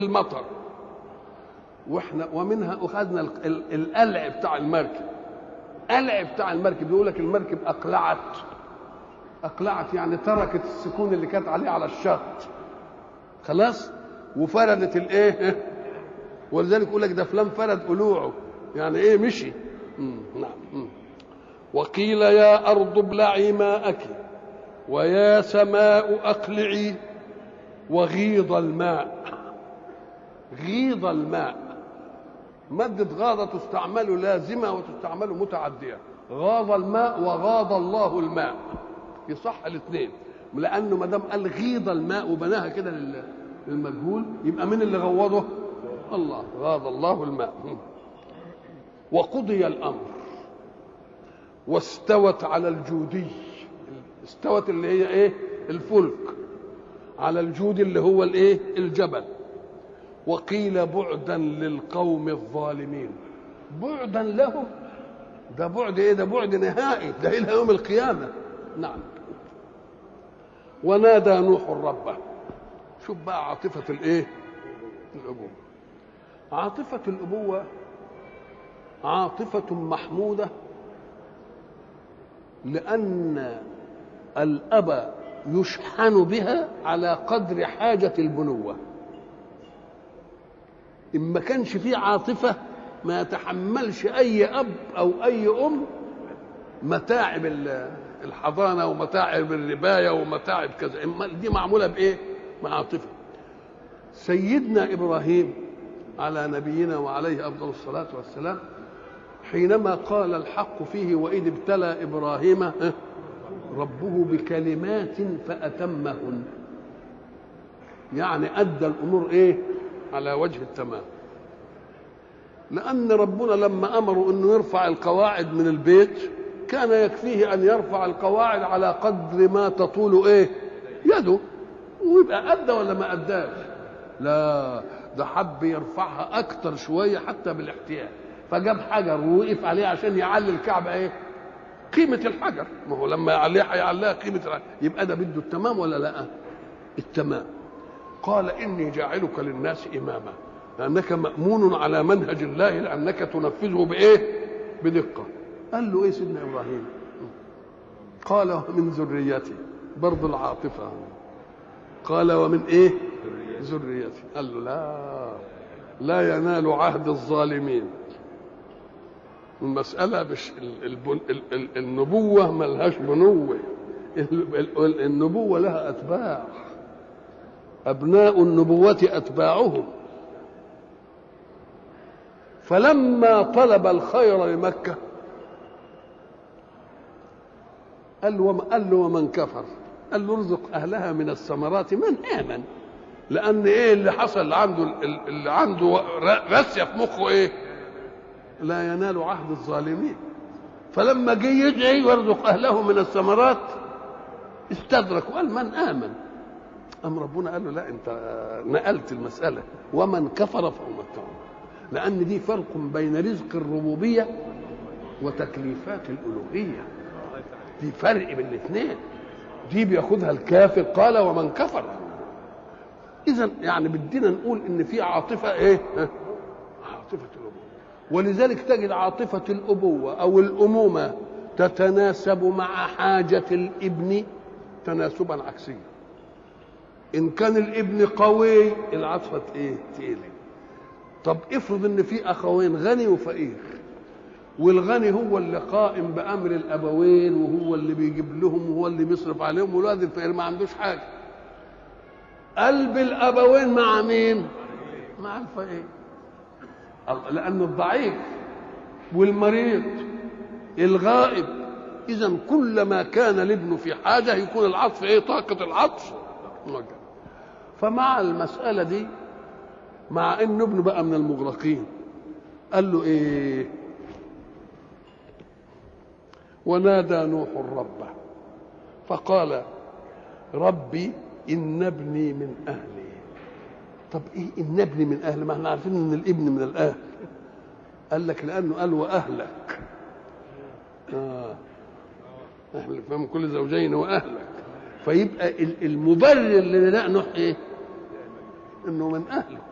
المطر واحنا ومنها اخذنا ال- ال- القلع بتاع المركب قلع بتاع المركب بيقول لك المركب اقلعت اقلعت يعني تركت السكون اللي كانت عليه على الشط خلاص وفردت الايه ولذلك يقول لك ده فلان فرد قلوعه يعني ايه مشي مم. نعم مم. وقيل يا ارض ابلعي ماءك ويا سماء اقلعي وغيض الماء غيض الماء مادة غاضة تستعمل لازمة وتستعمل متعدية غاض الماء وغاض الله الماء يصح الاثنين لأنه ما دام قال غيض الماء وبناها كده لل- للمجهول يبقى مين اللي غوضه؟ الله غاض الله الماء وقضي الأمر واستوت على الجودي استوت اللي هي ايه الفلك على الجود اللي هو الايه الجبل وقيل بعدا للقوم الظالمين بعدا لهم ده بعد ايه ده بعد نهائي ده الى يوم القيامه نعم ونادى نوح ربه شوف بقى عاطفه الايه الابوه عاطفه الابوه عاطفه محموده لان الاب يشحن بها على قدر حاجه البنوه ان ما كانش فيه عاطفه ما يتحملش اي اب او اي ام متاعب ال- الحضانه ومتاعب الربايه ومتاعب كذا إما دي معموله بايه بعاطفه سيدنا ابراهيم على نبينا وعليه افضل الصلاه والسلام حينما قال الحق فيه واذ ابتلى ابراهيم ها، ربه بكلمات فاتمهن يعني ادى الامور ايه على وجه التمام لان ربنا لما امروا انه يرفع القواعد من البيت كان يكفيه ان يرفع القواعد على قدر ما تطول ايه يده ويبقى ادى ولا ما اداش لا ده حب يرفعها اكتر شويه حتى بالاحتياج فجاب حجر ووقف عليه عشان يعلي الكعبه ايه قيمه الحجر ما هو لما يعليها هيعليها قيمه الحجر. يبقى ده بده التمام ولا لا التمام قال اني جاعلك للناس اماما لانك مامون على منهج الله لانك تنفذه بايه بدقه قال له ايه سيدنا ابراهيم قال ومن ذريتي برضه العاطفه قال ومن ايه ذريتي قال له لا لا ينال عهد الظالمين المسألة مش ال- البن- ال- ال- النبوة ملهاش بنوة ال- ال- النبوة لها أتباع أبناء النبوة أتباعهم فلما طلب الخير لمكة قال له وم- قال له ومن كفر قال له ارزق أهلها من الثمرات من آمن لأن إيه اللي حصل عنده ال- اللي عنده ر- راسية في مخه إيه لا ينال عهد الظالمين فلما جه يدعي ويرزق أهله من الثمرات استدرك وقال من آمن أم ربنا قال له لا أنت نقلت المسألة ومن كفر فأمتعه لأن دي فرق بين رزق الربوبية وتكليفات الألوهية دي فرق بين الاثنين دي بياخدها الكافر قال ومن كفر إذا يعني بدينا نقول إن في عاطفة إيه؟ ها؟ عاطفة الأبوة ولذلك تجد عاطفة الأبوة أو الأمومة تتناسب مع حاجة الابن تناسبا عكسيا ان كان الابن قوي العاطفه ايه تقيله طب افرض ان في اخوين غني وفقير والغني هو اللي قائم بامر الابوين وهو اللي بيجيب لهم وهو اللي بيصرف عليهم والواد الفقير ما عندوش حاجه قلب الابوين مع مين مع الفقير الله- لانه الضعيف والمريض الغائب اذا كلما كان الابن في حاجه يكون العطف ايه طاقه العطف موجهة. فمع المساله دي مع ان ابنه بقى من المغرقين قال له ايه ونادى نوح ربه فقال ربي ان ابني من اهلي طب ايه ان ابني من اهلي ما احنا عارفين ان الابن من الاهل قال لك لانه قال واهلك اه اهلك فهم كل زوجين واهلك فيبقى ال- المبرر لنداء نوح ايه؟ انه من اهله